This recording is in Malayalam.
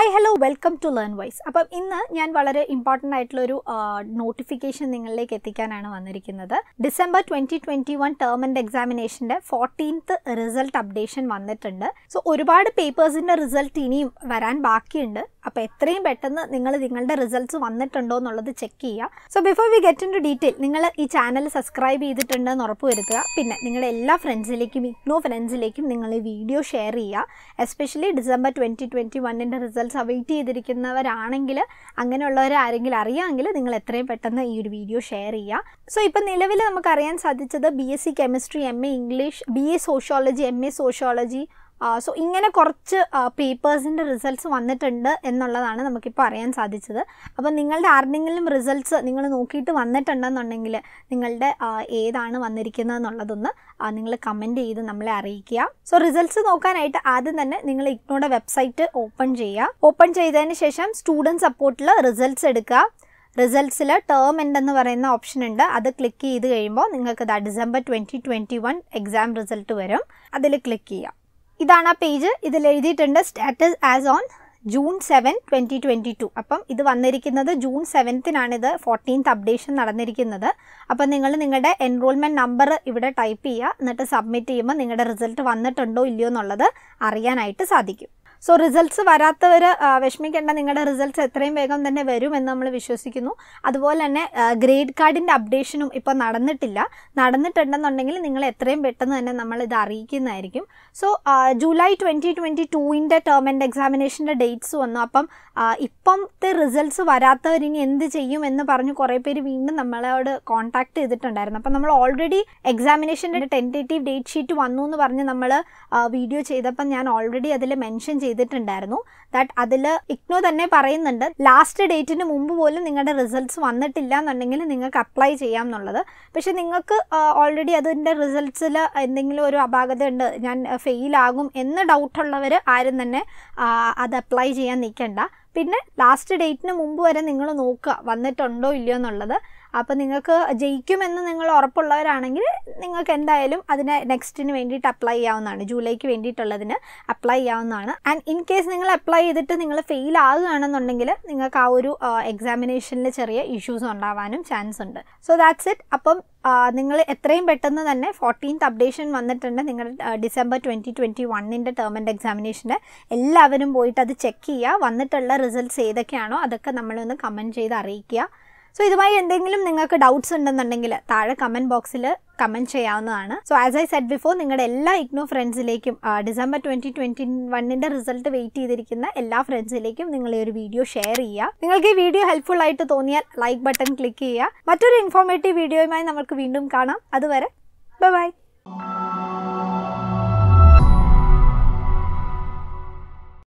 hi hello welcome to learn wise അപ്പം ഇന്ന് ഞാൻ വളരെ ഇമ്പോർട്ടൻ്റ് ആയിട്ടുള്ള ഒരു നോട്ടിഫിക്കേഷൻ നിങ്ങളിലേക്ക് എത്തിക്കാനാണ് വന്നിരിക്കുന്നത് December twenty twenty one term and എക്സാമിനേഷൻ്റെ ഫോർട്ടീൻത്ത് റിസൾട്ട് അപ്ഡേഷൻ വന്നിട്ടുണ്ട് സോ ഒരുപാട് പേപ്പേഴ്സിൻ്റെ റിസൾട്ട് ഇനിയും വരാൻ ബാക്കിയുണ്ട് അപ്പോൾ എത്രയും പെട്ടെന്ന് നിങ്ങൾ നിങ്ങളുടെ റിസൾട്ട്സ് വന്നിട്ടുണ്ടോ എന്നുള്ളത് ചെക്ക് ചെയ്യുക so before we get into detail നിങ്ങൾ ഈ ചാനൽ സബ്സ്ക്രൈബ് ചെയ്തിട്ടുണ്ടെന്ന് ഉറപ്പുവരുത്തുക പിന്നെ നിങ്ങളുടെ എല്ലാ ഫ്രണ്ട്സിലേക്കും ഇഗ്നോ ഫ്രണ്ട്സിലേക്കും നിങ്ങൾ ഈ വീഡിയോ ഷെയർ ചെയ്യുക എസ്പെഷ്യലി ഡിസംബർ ട്വൻറ്റി ട്വൻറ്റി വണ്ണിൻ്റെ റിസൾട്ട്സ് അവൈറ്റ് ചെയ്തിരിക്കുന്നവരാണെങ്കിൽ അങ്ങനെയുള്ളവർ ആരെങ്കിലും അറിയാമെങ്കിൽ നിങ്ങൾ എത്രയും പെട്ടെന്ന് ഈ ഒരു വീഡിയോ ഷെയർ ചെയ്യുക സോ ഇപ്പം നിലവിൽ നമുക്കറിയാൻ സാധിച്ചത് B S C chemistry M A English B A sociology M A sociology so ഇങ്ങനെ കുറച്ച് പേപ്പേഴ്സിൻ്റെ റിസൾട്ട്സ് വന്നിട്ടുണ്ട് എന്നുള്ളതാണ് നമുക്കിപ്പോൾ അറിയാൻ സാധിച്ചത് അപ്പോൾ നിങ്ങളുടെ ആരുടെങ്കിലും റിസൾട്ട്സ് നിങ്ങൾ നോക്കിയിട്ട് വന്നിട്ടുണ്ടെന്നുണ്ടെങ്കിൽ നിങ്ങളുടെ ഏതാണ് വന്നിരിക്കുന്നത് എന്നുള്ളതൊന്ന് നിങ്ങൾ കമൻറ്റ് ചെയ്ത് നമ്മളെ അറിയിക്കുക സോ റിസൾട്ട്സ് നോക്കാനായിട്ട് ആദ്യം തന്നെ നിങ്ങൾ ഇഗ്നോയുടെ വെബ്സൈറ്റ് ഓപ്പൺ ചെയ്യുക ഓപ്പൺ ചെയ്തതിന് ശേഷം സ്റ്റുഡൻറ്റ് സപ്പോർട്ടിൽ റിസൾട്ട്സ് എടുക്കുക റിസൾട്ട്സിൽ ടേം എൻഡ് എന്ന് പറയുന്ന ഓപ്ഷൻ ഉണ്ട് അത് ക്ലിക്ക് ചെയ്ത് കഴിയുമ്പോൾ നിങ്ങൾക്ക് ഇതാ December twenty twenty one exam result വരും അതിൽ ക്ലിക്ക് ചെയ്യുക ഇതാണ് ആ പേജ് ഇതിൽ എഴുതിയിട്ടുണ്ട് status as on June seven twenty twenty two അപ്പം ഇത് വന്നിരിക്കുന്നത് ജൂൺ സെവൻത്തിനാണ് ഇത് ഫോർട്ടീൻത്ത് അപ്ഡേഷൻ നടന്നിരിക്കുന്നത് അപ്പം നിങ്ങൾ നിങ്ങളുടെ എൻറോൾമെൻറ്റ് നമ്പർ ഇവിടെ ടൈപ്പ് ചെയ്യുക എന്നിട്ട് സബ്മിറ്റ് ചെയ്യുമ്പോൾ നിങ്ങളുടെ റിസൾട്ട് വന്നിട്ടുണ്ടോ ഇല്ലയോ എന്നുള്ളത് അറിയാനായിട്ട് സാധിക്കും സോ റിസൾട്ട്സ് വരാത്തവർ വിഷമിക്കേണ്ട നിങ്ങളുടെ റിസൾട്ട്സ് എത്രയും വേഗം തന്നെ വരുമെന്ന് നമ്മൾ വിശ്വസിക്കുന്നു അതുപോലെ തന്നെ ഗ്രേഡ് കാർഡിൻ്റെ അപ്ഡേഷനും ഇപ്പോൾ നടന്നിട്ടില്ല നടന്നിട്ടുണ്ടെന്നുണ്ടെങ്കിൽ നിങ്ങൾ എത്രയും പെട്ടെന്ന് തന്നെ നമ്മൾ ഇത് അറിയിക്കുന്നതായിരിക്കും സോ ജൂലൈ ട്വൻറ്റി ട്വൻറ്റി ടൂവിൻ്റെ ടേം ആൻഡ് എക്സാമിനേഷൻ്റെ ഡേറ്റ്സ് വന്നു അപ്പം ഇപ്പോഴത്തെ റിസൾട്ട്സ് വരാത്തവർ ഇനി എന്ത് ചെയ്യും എന്ന് പറഞ്ഞ് കുറേ പേര് വീണ്ടും നമ്മളോട് കോൺടാക്ട് ചെയ്തിട്ടുണ്ടായിരുന്നു അപ്പം നമ്മൾ ഓൾറെഡി എക്സാമിനേഷൻ്റെ ടെൻറ്റേറ്റീവ് ഡേറ്റ് ഷീറ്റ് വന്നു എന്ന് പറഞ്ഞ് നമ്മൾ വീഡിയോ ചെയ്തപ്പം ഞാൻ ഓൾറെഡി അതിൽ മെൻഷൻ ചെയ്തിട്ടുണ്ടായിരുന്നു ദാറ്റ് അതിൽ ഇഗ്നോ തന്നെ പറയുന്നുണ്ട് ലാസ്റ്റ് ഡേറ്റിന് മുമ്പ് പോലും നിങ്ങളുടെ റിസൾട്ട്സ് വന്നിട്ടില്ല എന്നുണ്ടെങ്കിൽ നിങ്ങൾക്ക് അപ്ലൈ ചെയ്യാം എന്നുള്ളത് പക്ഷേ നിങ്ങൾക്ക് ഓൾറെഡി അതിൻ്റെ റിസൾട്ട്സിൽ എന്തെങ്കിലും ഒരു അപാകത ഉണ്ട് ഞാൻ ഫെയിലാകും എന്ന് ഡൗട്ടുള്ളവർ ആരും തന്നെ അത് അപ്ലൈ ചെയ്യാൻ നിൽക്കണ്ട പിന്നെ ലാസ്റ്റ് ഡേറ്റിന് മുമ്പ് വരെ നിങ്ങൾ നോക്കുക വന്നിട്ടുണ്ടോ ഇല്ലയോ എന്നുള്ളത് അപ്പോൾ നിങ്ങൾക്ക് ജയിക്കുമെന്ന് നിങ്ങൾ ഉറപ്പുള്ളവരാണെങ്കിൽ നിങ്ങൾക്ക് എന്തായാലും അതിന് നെക്സ്റ്റിന് വേണ്ടിയിട്ട് അപ്ലൈ ചെയ്യാവുന്നതാണ് ജൂലൈക്ക് വേണ്ടിയിട്ടുള്ളതിന് അപ്ലൈ ചെയ്യാവുന്നതാണ് ആൻഡ് ഇൻ കേസ് നിങ്ങൾ അപ്ലൈ ചെയ്തിട്ട് നിങ്ങൾ ഫെയിൽ ആകുകയാണെന്നുണ്ടെങ്കിൽ നിങ്ങൾക്ക് ആ ഒരു എക്സാമിനേഷനിൽ ചെറിയ ഇഷ്യൂസ് ഉണ്ടാവാനും ചാൻസ് ഉണ്ട് സോ ദാറ്റ്സ് ഇറ്റ് അപ്പം നിങ്ങൾ എത്രയും പെട്ടെന്ന് തന്നെ ഫോർട്ടീൻത്ത് അപ്ഡേഷൻ വന്നിട്ടുണ്ട് നിങ്ങളുടെ ഡിസംബർ ട്വൻറ്റി ട്വൻറ്റി വണ്ണിൻ്റെ ടേം ആൻഡ് എക്സാമിനേഷൻ്റെ എല്ലാവരും പോയിട്ട് അത് ചെക്ക് ചെയ്യുക വന്നിട്ടുള്ള റിസൾട്ട്സ് ഏതൊക്കെയാണോ അതൊക്കെ നമ്മളൊന്ന് കമൻറ്റ് ചെയ്ത് അറിയിക്കുക സോ ഇതുമായി എന്തെങ്കിലും നിങ്ങൾക്ക് ഡൗട്ട്സ് ഉണ്ടെന്നുണ്ടെങ്കിൽ താഴെ കമൻറ്റ് ബോക്സിൽ കമൻറ്റ് ചെയ്യാവുന്നതാണ് so as I said before നിങ്ങളുടെ എല്ലാ ഇഗ്നോ ഫ്രണ്ട്സിലേക്കും ഡിസംബർ ട്വൻറ്റി ട്വൻറ്റി വണ്ണിൻ്റെ റിസൾട്ട് വെയിറ്റ് ചെയ്തിരിക്കുന്ന എല്ലാ ഫ്രണ്ട്സിലേക്കും നിങ്ങൾ ഈ ഒരു വീഡിയോ ഷെയർ ചെയ്യുക നിങ്ങൾക്ക് ഈ വീഡിയോ ഹെൽപ്ഫുൾ ആയിട്ട് തോന്നിയാൽ ലൈക്ക് ബട്ടൺ ക്ലിക്ക് ചെയ്യുക മറ്റൊരു ഇൻഫോർമേറ്റീവ് വീഡിയോയുമായി നമുക്ക് വീണ്ടും കാണാം അതുവരെ ബൈ